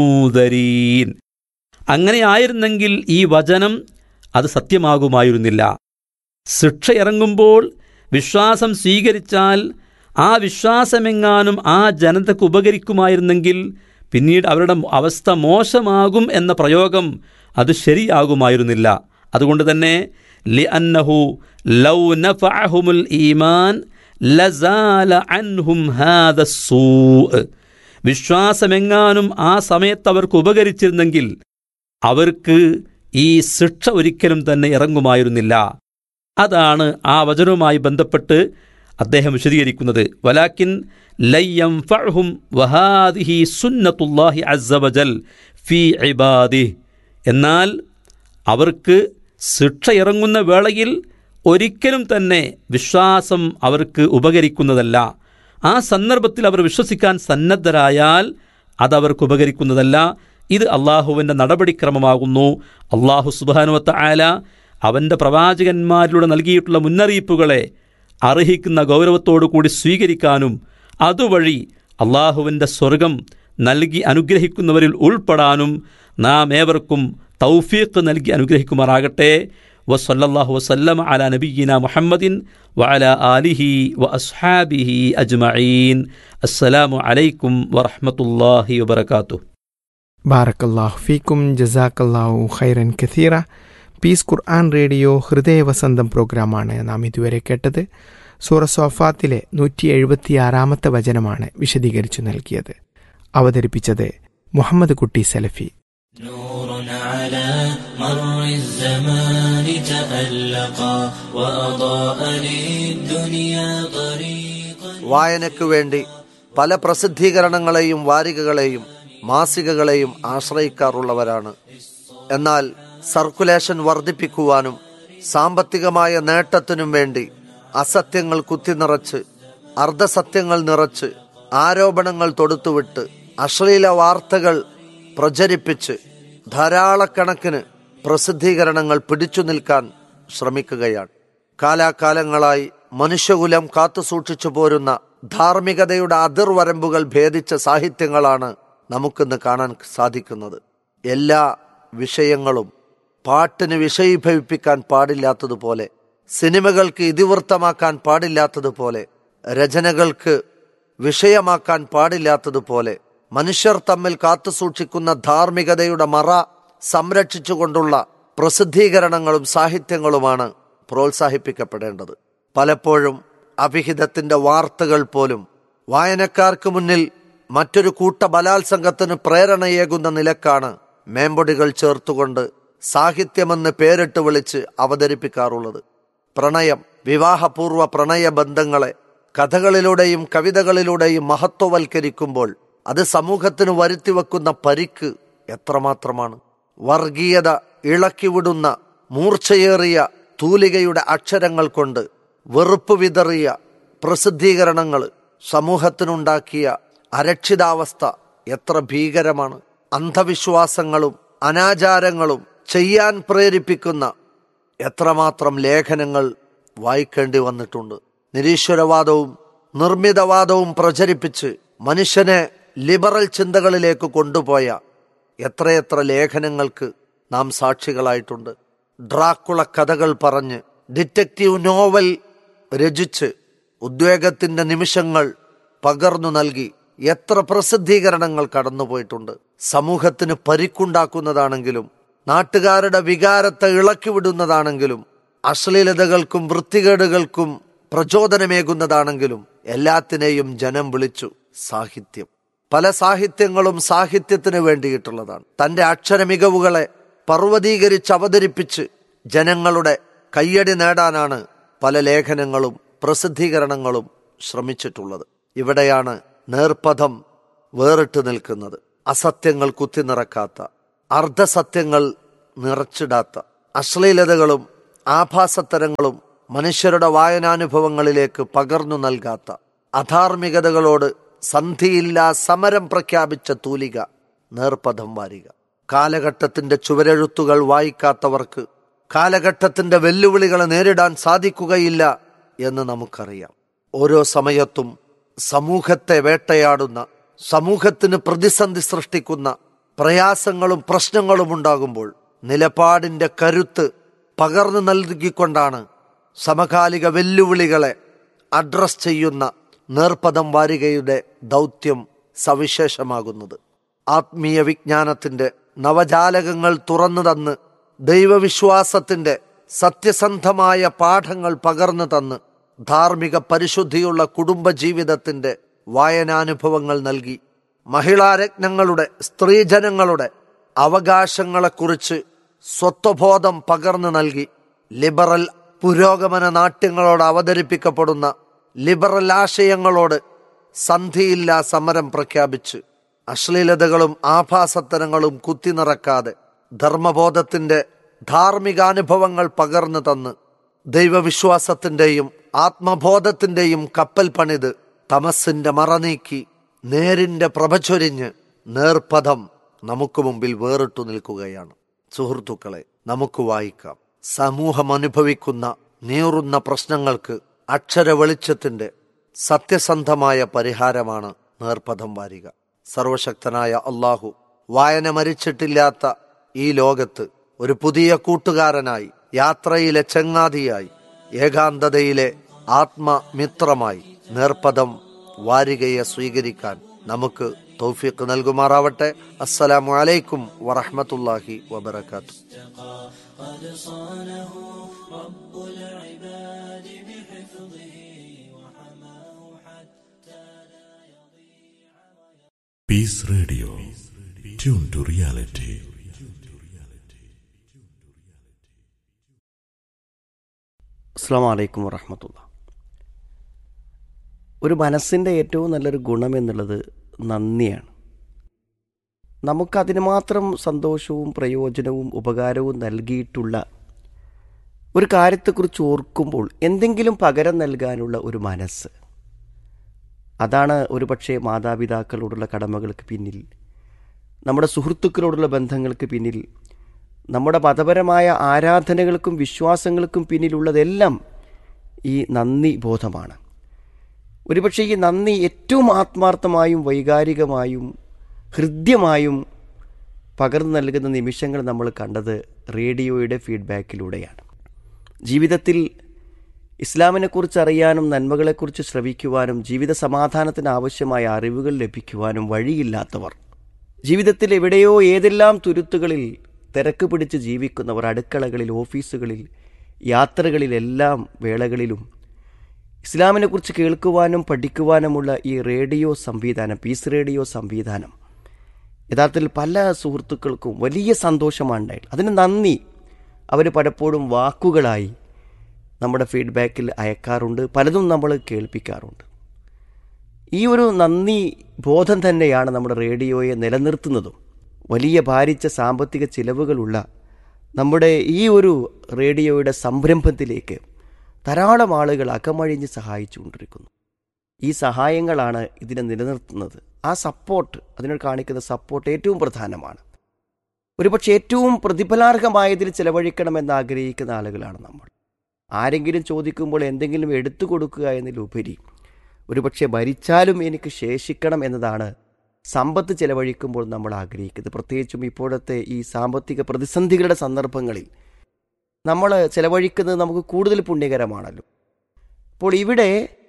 Speaker 2: മൂദരീൻ അങ്ങനെ ആയിരുന്നെങ്കിൽ ഈ വചനം അത് സത്യമാകുമായിരുന്നില്ല ശിക്ഷ ഇറങ്ങുമ്പോൾ വിശ്വാസം സ്വീകരിച്ചാൽ ആ വിശ്വാസമെങ്ങാനും ആ ജനതയ്ക്ക് ഉപകരിക്കുമായിരുന്നെങ്കിൽ പിന്നീട് അവരുടെ അവസ്ഥ മോശമാകും എന്ന പ്രയോഗം അത് ശരിയാകുമായിരുന്നില്ല അതുകൊണ്ട് തന്നെ ലി അന്നഹു ലൗ നഫഅഹുമുൽ ഈമാൻ ലസാല അൻഹും ഹാദ സൂ വിശ്വാസമെങ്ങാനും ആ സമയത്ത് അവർക്ക് ഉപകരിച്ചിരുന്നെങ്കിൽ അവർക്ക് ഈ ശിക്ഷ ഒരിക്കലും തന്നെ ഇറങ്ങുമായിരുന്നില്ല അതാണ് ആ വചനവുമായി ബന്ധപ്പെട്ട് അദ്ദേഹം വിശദീകരിക്കുന്നത് വലാക്കിൻ ലയ്യം ഫഹും വഹാദിഹി സുന്നത്തുല്ലാഹി അസ്സവജൽ ഫി ഇബാദി എന്നാൽ അവർക്ക് ശിക്ഷ ഇറങ്ങുന്ന വേളയിൽ ഒരിക്കലും തന്നെ വിശ്വാസം അവർക്ക് ഉപകരിക്കുന്നതല്ല ആ സന്ദർഭത്തിൽ അവർ വിശ്വസിക്കാൻ സന്നദ്ധരായാൽ അതവർക്ക് ഉപകരിക്കുന്നതല്ല ഇത് അള്ളാഹുവിൻ്റെ നടപടിക്രമമാകുന്നു അള്ളാഹു സുബാനുവത്ത ആല അവൻ്റെ പ്രവാചകന്മാരിലൂടെ നൽകിയിട്ടുള്ള മുന്നറിയിപ്പുകളെ അർഹിക്കുന്ന ഗൗരവത്തോടു കൂടി സ്വീകരിക്കാനും അതുവഴി അള്ളാഹുവിൻ്റെ സ്വർഗം നൽകി അനുഗ്രഹിക്കുന്നവരിൽ ഉൾപ്പെടാനും നാം ഏവർക്കും തൗഫീഖ് നൽകി അനുഗ്രഹിക്കുമാറാകട്ടെ വസല്ലല്ലാഹു വസല്ലം അല നബിയിന മുഹമ്മദിൻ വഅല ആലിഹി വ അസ്ഹാബിഹി അജ്മഈൻ അസ്സലാമു അലൈക്കും വറഹ്മത്തുള്ളാഹി വബറകാതുഹു
Speaker 1: ബാറക്കല്ലാഹു ഫീക്കും ജസാക്കല്ലാഹു ഖൈറൻ കഥീറ പീസ് ഖുർആൻ റേഡിയോ ഹൃദയവസന്തം പ്രോഗ്രാമാണ് നാം ഇതുവരെ കേട്ടത് സൂറ സോഫാത്തിലെ നൂറ്റി എഴുപത്തിയാറാമത്തെ വചനമാണ് വിശദീകരിച്ചു നൽകിയത് അവതരിപ്പിച്ചത് മുഹമ്മദ് കുട്ടി സലഫി
Speaker 3: نور على مر الزمان تألقا وأضاء للدنيا طريقا
Speaker 4: വായനയ്ക്കു വേണ്ടി പല പ്രസിദ്ധീകരണങ്ങളെയും വാരികകളെയും മാസികകളെയും ആശ്രയിക്കാറുള്ളവരാണ് എന്നാൽ സർക്കുലേഷൻ വർദ്ധിപ്പിക്കുവാനും സാമ്പത്തികമായ നേട്ടത്തിനും വേണ്ടി അസത്യങ്ങൾ കുത്തിനിറച്ച് അർദ്ധസത്യങ്ങൾ നിറച്ച് ആരോപണങ്ങൾ തൊടുത്തുവിട്ട് അശ്ലീല വാർത്തകൾ പ്രചരിപ്പിച്ച് ധാരാളക്കണക്കിന് പ്രസിദ്ധീകരണങ്ങൾ പിടിച്ചു നിൽക്കാൻ ശ്രമിക്കുകയാണ് കാലാകാലങ്ങളായി മനുഷ്യകുലം കാത്തുസൂക്ഷിച്ചു പോരുന്ന ധാർമ്മികതയുടെ അതിർവരമ്പുകൾ ഭേദിച്ച സാഹിത്യങ്ങളാണ് നമുക്കിന്ന് കാണാൻ സാധിക്കുന്നത് എല്ലാ വിഷയങ്ങളും പാട്ടിന് വിഷയീഭവിപ്പിക്കാൻ പാടില്ലാത്തതുപോലെ സിനിമകൾക്ക് ഇതിവൃത്തമാക്കാൻ പാടില്ലാത്തതുപോലെ രചനകൾക്ക് വിഷയമാക്കാൻ പാടില്ലാത്തതുപോലെ മനുഷ്യർ തമ്മിൽ കാത്തുസൂക്ഷിക്കുന്ന ധാർമ്മികതയുടെ മറ സംരക്ഷിച്ചുകൊണ്ടുള്ള പ്രസിദ്ധീകരണങ്ങളും സാഹിത്യങ്ങളുമാണ് പ്രോത്സാഹിപ്പിക്കപ്പെടേണ്ടത് പലപ്പോഴും അഭിഹിതത്തിന്റെ വാർത്തകൾ പോലും വായനക്കാർക്ക് മുന്നിൽ മറ്റൊരു കൂട്ട ബലാത്സംഗത്തിന് പ്രേരണയേകുന്ന നിലക്കാണ് മേമ്പൊടികൾ ചേർത്തുകൊണ്ട് സാഹിത്യമെന്ന് പേരിട്ട് വിളിച്ച് അവതരിപ്പിക്കാറുള്ളത് പ്രണയം വിവാഹപൂർവ്വ പ്രണയ ബന്ധങ്ങളെ കഥകളിലൂടെയും കവിതകളിലൂടെയും മഹത്വവൽക്കരിക്കുമ്പോൾ അത് സമൂഹത്തിന് വരുത്തിവെക്കുന്ന പരിക്ക് എത്രമാത്രമാണ് വർഗീയത ഇളക്കിവിടുന്ന മൂർച്ചയേറിയ തൂലികയുടെ അക്ഷരങ്ങൾ കൊണ്ട് വെറുപ്പ് വിതറിയ പ്രസിദ്ധീകരണങ്ങൾ സമൂഹത്തിനുണ്ടാക്കിയ അരക്ഷിതാവസ്ഥ എത്ര ഭീകരമാണ് അന്ധവിശ്വാസങ്ങളും അനാചാരങ്ങളും ചെയ്യാൻ പ്രേരിപ്പിക്കുന്ന എത്രമാത്രം ലേഖനങ്ങൾ വായിക്കേണ്ടി വന്നിട്ടുണ്ട് നിരീശ്വരവാദവും നിർമ്മിതവാദവും പ്രചരിപ്പിച്ച് മനുഷ്യനെ ലിബറൽ ചിന്തകളിലേക്ക് കൊണ്ടുപോയ എത്രയെത്ര ലേഖനങ്ങൾക്ക് നാം സാക്ഷികളായിട്ടുണ്ട് ഡ്രാക്കുള കഥകൾ പറഞ്ഞ് ഡിറ്റക്റ്റീവ് നോവൽ രചിച്ച് ഉദ്വേഗത്തിന്റെ നിമിഷങ്ങൾ പകർന്നു നൽകി എത്ര പ്രസിദ്ധീകരണങ്ങൾ കടന്നുപോയിട്ടുണ്ട് സമൂഹത്തിന് പരിക്കുണ്ടാക്കുന്നതാണെങ്കിലും നാട്ടുകാരുടെ വികാരത്തെ ഇളക്കിവിടുന്നതാണെങ്കിലും അശ്ലീലതകൾക്കും വൃത്തികേടുകൾക്കും പ്രചോദനമേകുന്നതാണെങ്കിലും എല്ലാത്തിനെയും ജനം വിളിച്ചു സാഹിത്യം പല സാഹിത്യങ്ങളും സാഹിത്യത്തിന് വേണ്ടിയിട്ടുള്ളതാണ് തന്റെ അക്ഷര മികവുകളെ പർവ്വതീകരിച്ച് അവതരിപ്പിച്ച് ജനങ്ങളുടെ കയ്യടി നേടാനാണ് പല ലേഖനങ്ങളും പ്രസിദ്ധീകരണങ്ങളും ശ്രമിച്ചിട്ടുള്ളത് ഇവിടെയാണ് നേർപഥം വേറിട്ട് നിൽക്കുന്നത് അസത്യങ്ങൾ കുത്തിനിറക്കാത്ത അർദ്ധസത്യങ്ങൾ നിറച്ചിടാത്ത അശ്ലീലതകളും ആഭാസത്തരങ്ങളും മനുഷ്യരുടെ വായനാനുഭവങ്ങളിലേക്ക് പകർന്നു നൽകാത്ത അധാർമികതകളോട് സന്ധിയില്ലാ സമരം പ്രഖ്യാപിച്ച തൂലിക നേർപഥം വാരിക കാലഘട്ടത്തിന്റെ ചുവരെഴുത്തുകൾ വായിക്കാത്തവർക്ക് കാലഘട്ടത്തിന്റെ വെല്ലുവിളികളെ നേരിടാൻ സാധിക്കുകയില്ല എന്ന് നമുക്കറിയാം ഓരോ സമയത്തും സമൂഹത്തെ വേട്ടയാടുന്ന സമൂഹത്തിന് പ്രതിസന്ധി സൃഷ്ടിക്കുന്ന പ്രയാസങ്ങളും പ്രശ്നങ്ങളും ഉണ്ടാകുമ്പോൾ നിലപാടിന്റെ കരുത്ത് പകർന്നു നൽകിക്കൊണ്ടാണ് സമകാലിക വെല്ലുവിളികളെ അഡ്രസ് ചെയ്യുന്ന നേർപദം വാരികയുടെ ദൗത്യം സവിശേഷമാകുന്നത് ആത്മീയ വിജ്ഞാനത്തിന്റെ നവജാലകങ്ങൾ തുറന്നു തന്ന് ദൈവവിശ്വാസത്തിന്റെ സത്യസന്ധമായ പാഠങ്ങൾ പകർന്നു തന്ന് ധാർമ്മിക പരിശുദ്ധിയുള്ള കുടുംബജീവിതത്തിന്റെ വായനാനുഭവങ്ങൾ നൽകി മഹിളാരത്നങ്ങളുടെ സ്ത്രീജനങ്ങളുടെ അവകാശങ്ങളെക്കുറിച്ച് സ്വത്വബോധം പകർന്നു നൽകി ലിബറൽ പുരോഗമന നാട്യങ്ങളോട് അവതരിപ്പിക്കപ്പെടുന്ന ലിബറൽ ആശയങ്ങളോട് സന്ധിയില്ലാ സമരം പ്രഖ്യാപിച്ച് അശ്ലീലതകളും ആഭാസത്തരങ്ങളും കുത്തിനിറക്കാതെ ധർമ്മബോധത്തിന്റെ ധാർമ്മികാനുഭവങ്ങൾ പകർന്നു തന്ന് ദൈവവിശ്വാസത്തിന്റെയും ആത്മബോധത്തിന്റെയും കപ്പൽ പണിത് തമസിന്റെ മറനീക്കി നേരിന്റെ പ്രഭചൊരിഞ്ഞ് നേർപഥം നമുക്ക് മുമ്പിൽ വേറിട്ടു നിൽക്കുകയാണ് സുഹൃത്തുക്കളെ നമുക്ക് വായിക്കാം സമൂഹം അനുഭവിക്കുന്ന നീറുന്ന പ്രശ്നങ്ങൾക്ക് അക്ഷര വെളിച്ചത്തിന്റെ സത്യസന്ധമായ പരിഹാരമാണ് നേർപഥം വാരിക സർവശക്തനായ അള്ളാഹു വായന മരിച്ചിട്ടില്ലാത്ത ഈ ലോകത്ത് ഒരു പുതിയ കൂട്ടുകാരനായി യാത്രയിലെ ചങ്ങാതിയായി ഏകാന്തതയിലെ ആത്മമിത്രമായി നേർപദം വാരികയെ സ്വീകരിക്കാൻ നമുക്ക് തൗഫീഖ് നൽകുമാറാവട്ടെ അസ്സലാമു അലൈക്കും വറഹ്മത്തുള്ളാഹി വബറകാത്തു
Speaker 3: قد صانه رب العباد بحفظه وحماه حتى لا يضيع
Speaker 5: Peace Radio. Tune to reality.
Speaker 6: അസ്സാം വലൈക്കും വറഹമത്തുള്ള ഒരു മനസ്സിൻ്റെ ഏറ്റവും നല്ലൊരു ഗുണം എന്നുള്ളത് നന്ദിയാണ് നമുക്കതിന് മാത്രം സന്തോഷവും പ്രയോജനവും ഉപകാരവും നൽകിയിട്ടുള്ള ഒരു കാര്യത്തെക്കുറിച്ച് ഓർക്കുമ്പോൾ എന്തെങ്കിലും പകരം നൽകാനുള്ള ഒരു മനസ്സ് അതാണ് ഒരുപക്ഷെ മാതാപിതാക്കളോടുള്ള കടമകൾക്ക് പിന്നിൽ നമ്മുടെ സുഹൃത്തുക്കളോടുള്ള ബന്ധങ്ങൾക്ക് പിന്നിൽ നമ്മുടെ മതപരമായ ആരാധനകൾക്കും വിശ്വാസങ്ങൾക്കും പിന്നിലുള്ളതെല്ലാം ഈ നന്ദി ബോധമാണ് ഒരുപക്ഷെ ഈ നന്ദി ഏറ്റവും ആത്മാർത്ഥമായും വൈകാരികമായും ഹൃദ്യമായും പകർന്നു നൽകുന്ന നിമിഷങ്ങൾ നമ്മൾ കണ്ടത് റേഡിയോയുടെ ഫീഡ്ബാക്കിലൂടെയാണ് ജീവിതത്തിൽ ഇസ്ലാമിനെക്കുറിച്ച് അറിയാനും നന്മകളെക്കുറിച്ച് ശ്രവിക്കുവാനും ജീവിത സമാധാനത്തിന് ആവശ്യമായ അറിവുകൾ ലഭിക്കുവാനും വഴിയില്ലാത്തവർ ജീവിതത്തിൽ എവിടെയോ ഏതെല്ലാം തുരുത്തുകളിൽ തിരക്ക് പിടിച്ച് ജീവിക്കുന്നവർ അടുക്കളകളിൽ ഓഫീസുകളിൽ യാത്രകളിലെല്ലാം വേളകളിലും ഇസ്ലാമിനെക്കുറിച്ച് കേൾക്കുവാനും പഠിക്കുവാനുമുള്ള ഈ റേഡിയോ സംവിധാനം പീസ് റേഡിയോ സംവിധാനം യഥാർത്ഥത്തിൽ പല സുഹൃത്തുക്കൾക്കും വലിയ സന്തോഷമാണ് ഉണ്ടായത് അതിന് നന്ദി അവർ പലപ്പോഴും വാക്കുകളായി നമ്മുടെ ഫീഡ്ബാക്കിൽ അയക്കാറുണ്ട് പലതും നമ്മൾ കേൾപ്പിക്കാറുണ്ട് ഈ ഒരു നന്ദി ബോധം തന്നെയാണ് നമ്മുടെ റേഡിയോയെ നിലനിർത്തുന്നതും വലിയ ഭാരിച്ച സാമ്പത്തിക ചിലവുകളുള്ള നമ്മുടെ ഈ ഒരു റേഡിയോയുടെ സംരംഭത്തിലേക്ക് ധാരാളം ആളുകൾ അകമഴിഞ്ഞ് സഹായിച്ചുകൊണ്ടിരിക്കുന്നു ഈ സഹായങ്ങളാണ് ഇതിനെ നിലനിർത്തുന്നത് ആ സപ്പോർട്ട് അതിനോട് കാണിക്കുന്ന സപ്പോർട്ട് ഏറ്റവും പ്രധാനമാണ് ഒരുപക്ഷെ ഏറ്റവും പ്രതിഫലാർഹമായതിൽ ചെലവഴിക്കണമെന്ന് ആഗ്രഹിക്കുന്ന ആളുകളാണ് നമ്മൾ ആരെങ്കിലും ചോദിക്കുമ്പോൾ എന്തെങ്കിലും എടുത്തു കൊടുക്കുക എന്നതിലുപരി ഒരുപക്ഷെ ഭരിച്ചാലും എനിക്ക് ശേഷിക്കണം എന്നതാണ് സമ്പത്ത് ചെലവഴിക്കുമ്പോൾ നമ്മൾ ആഗ്രഹിക്കുന്നത് പ്രത്യേകിച്ചും ഇപ്പോഴത്തെ ഈ സാമ്പത്തിക പ്രതിസന്ധികളുടെ സന്ദർഭങ്ങളിൽ നമ്മൾ ചെലവഴിക്കുന്നത് നമുക്ക് കൂടുതൽ പുണ്യകരമാണല്ലോ അപ്പോൾ ഇവിടെ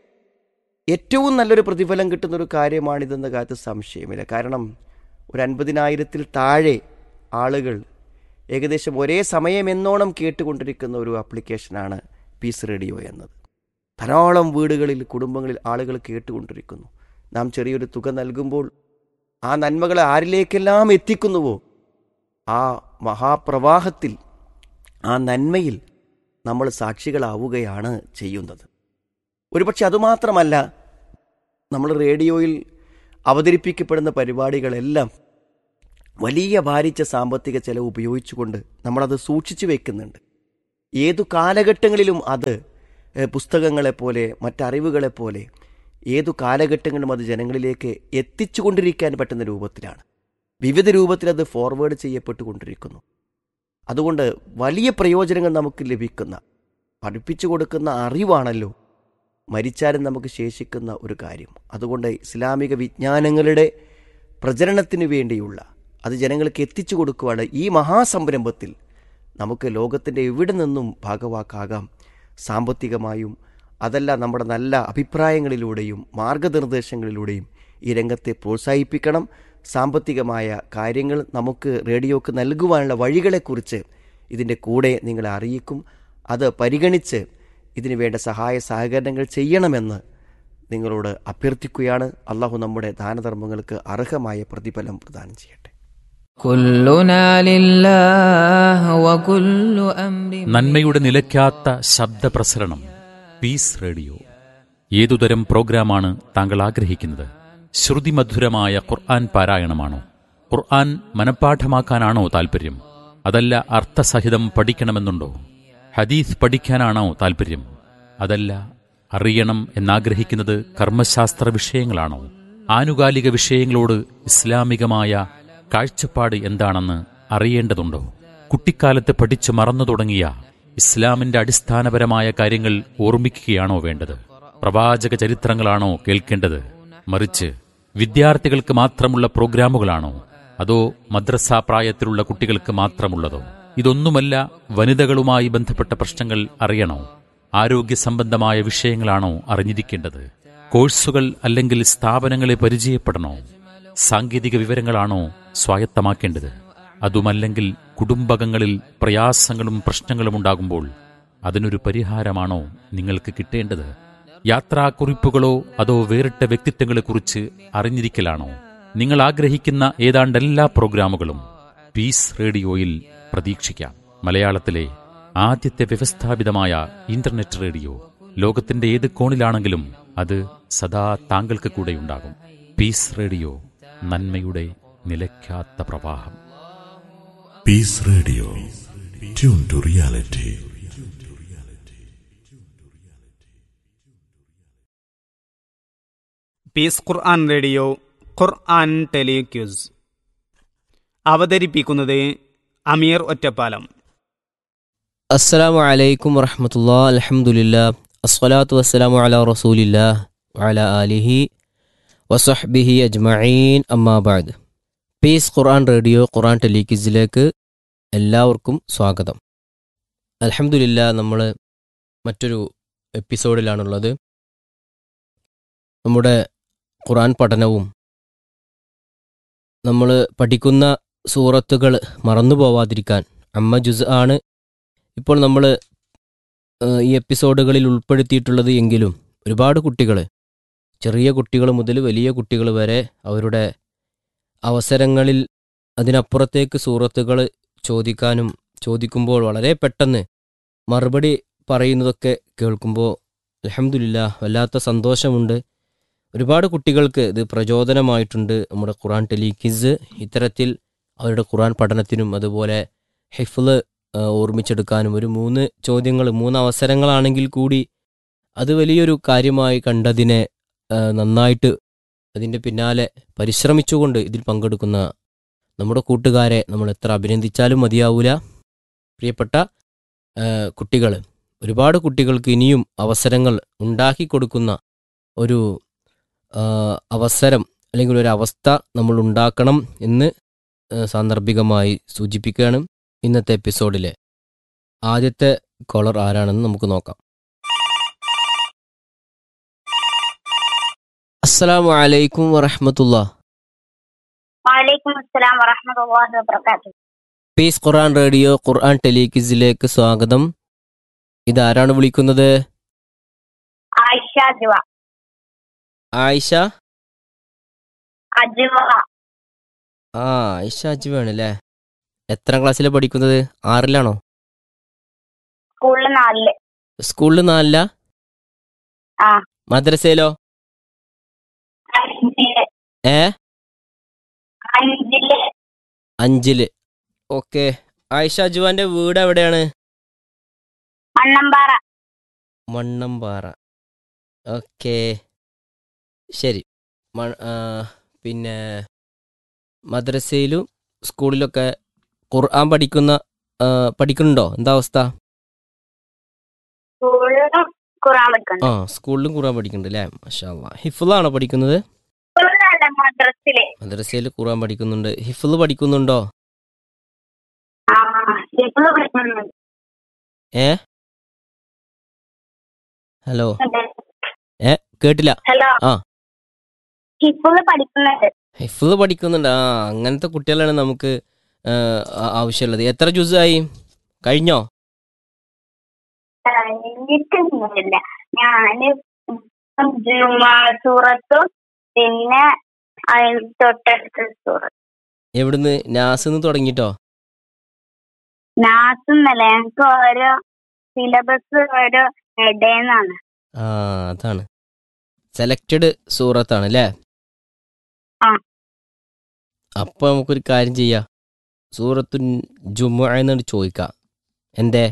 Speaker 6: ഏറ്റവും നല്ലൊരു പ്രതിഫലം കിട്ടുന്ന ഒരു കാര്യമാണിതെന്ന കാര്യത്തിൽ സംശയമില്ല കാരണം ഒരു അൻപതിനായിരത്തിൽ താഴെ ആളുകൾ ഏകദേശം ഒരേ സമയം എന്നോണം കേട്ടുകൊണ്ടിരിക്കുന്ന ഒരു ആപ്ലിക്കേഷനാണ് പീസ് റേഡിയോ എന്നത് ധാരാളം വീടുകളിൽ കുടുംബങ്ങളിൽ ആളുകൾ കേട്ടുകൊണ്ടിരിക്കുന്നു നാം ചെറിയൊരു തുക നൽകുമ്പോൾ ആ നന്മകളെ ആരിലേക്കെല്ലാം എത്തിക്കുന്നുവോ ആ മഹാപ്രവാഹത്തിൽ ആ നന്മയിൽ നമ്മൾ സാക്ഷികളാവുകയാണ് ചെയ്യുന്നത് ഒരുപക്ഷെ അതുമാത്രമല്ല നമ്മൾ റേഡിയോയിൽ അവതരിപ്പിക്കപ്പെടുന്ന പരിപാടികളെല്ലാം വലിയ ഭാരിച്ച സാമ്പത്തിക ചെലവ് ഉപയോഗിച്ചുകൊണ്ട് നമ്മളത് സൂക്ഷിച്ചു വെക്കുന്നുണ്ട് ഏതു കാലഘട്ടങ്ങളിലും അത് ഏഹ്, പുസ്തകങ്ങളെപ്പോലെ മറ്ററിവുകളെപ്പോലെ ഏതു കാലഘട്ടങ്ങളിലും അത് ജനങ്ങളിലേക്ക് എത്തിച്ചുകൊണ്ടിരിക്കാൻ പറ്റുന്ന രൂപത്തിലാണ് വിവിധ രൂപത്തിൽ അത് ഫോർവേഡ് ചെയ്യപ്പെട്ടുകൊണ്ടിരിക്കുന്നു അതുകൊണ്ട് വലിയ പ്രയോജനങ്ങൾ നമുക്ക് ലഭിക്കുന്ന പഠിപ്പിച്ചു കൊടുക്കുന്ന അറിവാണല്ലോ മരിച്ചാലും നമുക്ക് ശേഷിക്കുന്ന ഒരു കാര്യം അതുകൊണ്ട് ഇസ്ലാമിക വിജ്ഞാനങ്ങളുടെ പ്രചരണത്തിന് വേണ്ടിയുള്ള അത് ജനങ്ങൾക്ക് എത്തിച്ചു കൊടുക്കുവാണ് ഈ മഹാസംരംഭത്തിൽ നമുക്ക് ലോകത്തിൻ്റെ എവിടെ നിന്നും ഭാഗവാക്കാകാം സാമ്പത്തികമായും അതല്ല നമ്മുടെ നല്ല അഭിപ്രായങ്ങളിലൂടെയും മാർഗനിർദ്ദേശങ്ങളിലൂടെയും ഈ രംഗത്തെ പ്രോത്സാഹിപ്പിക്കണം സാമ്പത്തികമായ കാര്യങ്ങൾ നമുക്ക് റേഡിയോക്ക് നൽകുവാനുള്ള വഴികളെക്കുറിച്ച് ഇതിൻ്റെ കൂടെ നിങ്ങളെ അറിയിക്കും അത് പരിഗണിച്ച് ഇതിനു വേണ്ട സഹായ സഹകരണങ്ങൾ ചെയ്യണമെന്ന് നിങ്ങളോട് അഭ്യർത്ഥിക്കുകയാണ് അള്ളാഹു നമ്മുടെ ദാനധർമ്മങ്ങൾക്ക് അർഹമായ പ്രതിഫലം പ്രദാനം ചെയ്യട്ടെ
Speaker 7: كلنا لله وكل أمر
Speaker 8: നന്മയുടെ നിലയ്ക്കാത്ത ശബ്ദപ്രസരണം പീസ് റേഡിയോ ഏതുതരം പ്രോഗ്രാമാണ് താങ്കൾ ആഗ്രഹിക്കുന്നത് ശ്രുതിമധുരമായ ഖുർആൻ പാരായണമാണോ ഖുർആൻ മനഃപ്പാഠമാക്കാനാണോ താൽപ്പര്യം അതല്ല അർത്ഥസഹിതം പഠിക്കണമെന്നുണ്ടോ ഹദീസ് പഠിക്കാനാണോ താൽപ്പര്യം അതല്ല അറിയണം എന്നാഗ്രഹിക്കുന്നത് കർമ്മശാസ്ത്ര വിഷയങ്ങളാണോ ആനുകാലിക വിഷയങ്ങളോട് ഇസ്ലാമികമായ കാഴ്ചപ്പാട് എന്താണെന്ന് അറിയേണ്ടതുണ്ടോ കുട്ടിക്കാലത്ത് പഠിച്ചു മറന്നു തുടങ്ങിയ ഇസ്ലാമിന്റെ അടിസ്ഥാനപരമായ കാര്യങ്ങൾ ഓർമ്മിക്കുകയാണോ വേണ്ടത് പ്രവാചക ചരിത്രങ്ങളാണോ കേൾക്കേണ്ടത് മറിച്ച് വിദ്യാർത്ഥികൾക്ക് മാത്രമുള്ള പ്രോഗ്രാമുകളാണോ അതോ മദ്രസ പ്രായത്തിലുള്ള കുട്ടികൾക്ക് മാത്രമുള്ളതോ ഇതൊന്നുമല്ല വനിതകളുമായി ബന്ധപ്പെട്ട പ്രശ്നങ്ങൾ അറിയണോ ആരോഗ്യ സംബന്ധമായ വിഷയങ്ങളാണോ അറിഞ്ഞിരിക്കേണ്ടത് കോഴ്സുകൾ അല്ലെങ്കിൽ സ്ഥാപനങ്ങളെ പരിചയപ്പെടണോ സാങ്കേതിക വിവരങ്ങളാണോ സ്വായത്തമാക്കേണ്ടത് അതുമല്ലെങ്കിൽ കുടുംബകങ്ങളിൽ പ്രയാസങ്ങളും പ്രശ്നങ്ങളും ഉണ്ടാകുമ്പോൾ അതിനൊരു പരിഹാരമാണോ നിങ്ങൾക്ക് കിട്ടേണ്ടത് യാത്രാക്കുറിപ്പുകളോ അതോ വേറിട്ട വ്യക്തിത്വങ്ങളെക്കുറിച്ച് അറിഞ്ഞിരിക്കലാണോ നിങ്ങൾ ആഗ്രഹിക്കുന്ന ഏതാണ്ട് എല്ലാ പ്രോഗ്രാമുകളും പീസ് റേഡിയോയിൽ പ്രതീക്ഷിക്കാം മലയാളത്തിലെ ആദ്യത്തെ വ്യവസ്ഥാപിതമായ ഇന്റർനെറ്റ് റേഡിയോ ലോകത്തിന്റെ ഏത് കോണിലാണെങ്കിലും അത് സദാ താങ്കൾക്ക് കൂടെയുണ്ടാകും പീസ് റേഡിയോ നന്മയുടെ നിലയ്ക്കാത്ത പ്രവാഹം
Speaker 5: Peace Radio. Tune to reality.
Speaker 9: Peace Quran radio Quran ടെലിക്യൂസ് അവതരിപ്പിക്കുന്നത് അമീർ ഒറ്റപ്പാലം
Speaker 10: അസ്സലാമു അലൈക്കും വറഹമത്തുള്ള അലഹമുല്ല അസ്വലാത്തു വസ്സലാമു അല റസൂലില്ല വഅല ആലിഹി വസഹ്ബിഹി അജ്മഈൻ അമ്മാബാദ് പീസ് ഖുർആൻ റേഡിയോ ഖുർആൻ ടെലിക്യൂസിലേക്ക് എല്ലാവർക്കും സ്വാഗതം അലഹമുല്ല നമ്മൾ മറ്റൊരു എപ്പിസോഡിലാണുള്ളത് നമ്മുടെ ഖുർആൻ പഠനവും നമ്മൾ പഠിക്കുന്ന സൂറത്തുകൾ മറന്നു പോവാതിരിക്കാൻ അമ്മ ജുസ് ആണ് ഇപ്പോൾ നമ്മൾ ഈ എപ്പിസോഡുകളിൽ ഉൾപ്പെടുത്തിയിട്ടുള്ളത് എങ്കിലും ഒരുപാട് കുട്ടികൾ ചെറിയ കുട്ടികൾ മുതൽ വലിയ കുട്ടികൾ വരെ അവരുടെ അവസരങ്ങളിൽ അതിനപ്പുറത്തേക്ക് സൂറത്തുകൾ ചോദിക്കാനും ചോദിക്കുമ്പോൾ വളരെ പെട്ടെന്ന് മറുപടി പറയുന്നതൊക്കെ കേൾക്കുമ്പോൾ അലഹമില്ല വല്ലാത്ത സന്തോഷമുണ്ട് ഒരുപാട് കുട്ടികൾക്ക് ഇത് പ്രചോദനമായിട്ടുണ്ട് നമ്മുടെ ഖുറാൻ ടെലിക്കിസ് ഇത്തരത്തിൽ അവരുടെ ഖുറാൻ പഠനത്തിനും അതുപോലെ ഹിഫ്ല് ഓർമ്മിച്ചെടുക്കാനും ഒരു മൂന്ന് ചോദ്യങ്ങൾ മൂന്ന് അവസരങ്ങളാണെങ്കിൽ കൂടി അത് വലിയൊരു കാര്യമായി കണ്ടതിനെ നന്നായിട്ട് അതിൻ്റെ പിന്നാലെ പരിശ്രമിച്ചുകൊണ്ട് ഇതിൽ പങ്കെടുക്കുന്ന നമ്മുടെ കൂട്ടുകാരെ നമ്മൾ എത്ര അഭിനന്ദിച്ചാലും മതിയാവൂല പ്രിയപ്പെട്ട കുട്ടികൾ ഒരുപാട് കുട്ടികൾക്ക് ഇനിയും അവസരങ്ങൾ ഉണ്ടാക്കി കൊടുക്കുന്ന ഒരു അവസരം അല്ലെങ്കിൽ ഒരു അവസ്ഥ നമ്മൾ ഉണ്ടാക്കണം എന്ന് സാന്ദർഭികമായി സൂചിപ്പിക്കുകയാണ് ഇന്നത്തെ എപ്പിസോഡിലെ ആദ്യത്തെ കോളർ ആരാണെന്ന് നമുക്ക് നോക്കാം അസ്സലാമു അലൈക്കും വറഹമത്തുള്ള
Speaker 11: വലൈക്കും അസ്സലാം വറഹ്മത്തുള്ളാഹി വബറകാതുഹു
Speaker 10: പീസ് ഖുർആൻ റേഡിയോ ഖുർആൻ ടെലിക്വിസിലേക്ക് സ്വാഗതം ഇതാരാണ് വിളിക്കുന്നത്
Speaker 11: ആയിഷ അജ്വ
Speaker 10: ആയിഷ
Speaker 11: അജ്വ
Speaker 10: ആ ആയിഷ അജ്വാണ് അല്ലേ എത്രാം ക്ലാസ്സിലാണ് പഠിക്കുന്നത് ആറിലാണോ
Speaker 11: സ്കൂളിൽ നാലില്
Speaker 10: സ്കൂളിൽ നാലില
Speaker 11: ആ
Speaker 10: മദ്രസയിലോ
Speaker 11: അഞ്ചില്
Speaker 10: ഏ
Speaker 11: അഞ്ചില്
Speaker 10: അഞ്ചില് ഓക്കെ ആയിഷ അജ്വാന്റെ വീട് എവിടെയാണ്
Speaker 11: മണ്ണമ്പാറ
Speaker 10: മണ്ണമ്പാറ ഓക്കെ ശരി മ- ആ, പിന്നെ മദ്രസയിലും സ്കൂളിലൊക്കെ ഖുർആൻ പഠിക്കുന്ന ആ, പഠിക്കുന്നുണ്ടോ എന്താ അവസ്ഥ
Speaker 11: സ്കൂളിലും ഖുറാൻ
Speaker 10: ആ
Speaker 11: പഠിക്കുന്നു
Speaker 10: സ്കൂളിലും ഖുർആൻ പഠിക്കുന്നുണ്ട് അല്ലേ മാഷാ ഹിഫുള്ളാണോ പഠിക്കുന്നത്
Speaker 11: സ്കൂളിലല്ല മദ്രസില്
Speaker 10: മദ്രസയിൽ ഖുർആൻ പഠിക്കുന്നുണ്ട് ഹിഫുൾ പഠിക്കുന്നുണ്ടോ
Speaker 11: ആ ഹിഫ്ള് പഠിക്കുന്നുണ്ട്
Speaker 10: ഏ ഹലോ ഏ കേട്ടില്ല
Speaker 11: ഹലോ
Speaker 10: ആ
Speaker 11: ഹിഫ്ള് പഠിക്കുന്നുണ്ട്
Speaker 10: ഹിഫുൾ പഠിക്കുന്നുണ്ട് ആ അങ്ങനത്തെ കുട്ടികളാണ് നമുക്ക് ആ, ആ- ആവശ്യമുള്ളത് എത്ര ജ്യൂസായി കഴിഞ്ഞോ
Speaker 11: കഴിഞ്ഞിട്ടൊന്നുമില്ല ഞാന് ജുമാ സൂറത്തും പിന്നെ അതിന് തൊട്ടടുത്ത സൂറത്ത്
Speaker 10: എവിടുന്ന് നാസിന്ന് തുടങ്ങിട്ടോ
Speaker 11: നാസൊന്നല്ല ഞങ്ങക്ക് ഓരോ സിലബസ് ഓരോ ഇടേന്നാണ്
Speaker 10: ആ അതാണ് സെലക്റ്റഡ് സൂറത്താണ് അല്ലേ
Speaker 11: ആ.
Speaker 10: അപ്പൊ നമുക്കൊരു കാര്യം ചെയ്യാം സൂറത്തു ജുമുഅ എന്നാണ് ചോദിക്കാം എന്തേ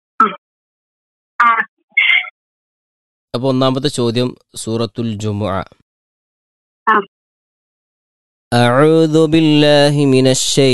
Speaker 11: ആ
Speaker 10: അപ്പൊ ഒന്നാമത്തെ ചോദ്യം സൂറത്തുൽ ജുമുഅ
Speaker 11: ആ.
Speaker 10: أعوذ بالله من الشيطان